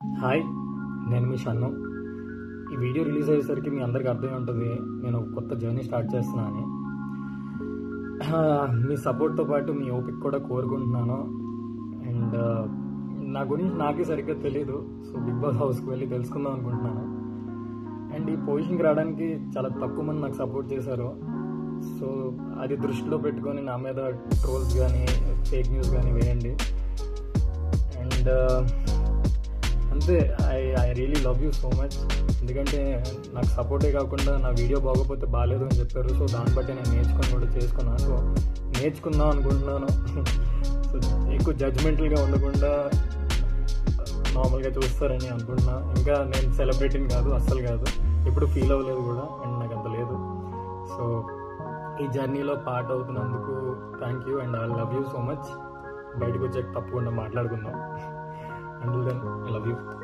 hi నేను మీ షన్ను ఈ video release అయ్యేసరికి మీ అందరికి అర్థమై ఉంటుంది నేను ఒక కొత్త జర్నీ స్టార్ట్ చేస్తున్నా అని ఆ, మీ సపోర్ట్తో పాటు మీ ఓపిక కూడా కోరుకుంటున్నాను అండ్ నా గురించి నాకే సరిగ్గా తెలియదు సో బిగ్ బాస్ హౌస్కి వెళ్ళి తెలుసుకుందాం అనుకుంటున్నాను అండ్ ఈ పొజిషన్కి రావడానికి చాలా తక్కువ మంది నాకు సపోర్ట్ చేశారు సో అది దృష్టిలో పెట్టుకొని నా మీద ట్రోల్స్ కానీ ఫేక్ న్యూస్ కానీ వేయండి అండ్ అంతే I I really love you so much ఎందుకంటే నాకు సపోర్టే కాకుండా నా వీడియో బాగోపోతే బాగాలేదు అని చెప్పారు సో దాన్ని బట్టి నేను నేర్చుకొని కూడా చేసుకున్నాను సో నేర్చుకుందాం అనుకుంటున్నాను సో ఎక్కువ జడ్జ్మెంటల్గా ఉండకుండా నార్మల్గా చూస్తారని అనుకుంటున్నా ఇంకా నేను సెలబ్రిటీని కాదు అస్సలు కాదు ఇప్పుడు ఫీల్ అవ్వలేదు కూడా అండ్ నాకు అంత లేదు సో ఈ జర్నీలో పార్ట్ అవుతున్నందుకు thank you and I love you so much బయటకు వచ్చాక తప్పకుండా మాట్లాడుకుందాం and then I love you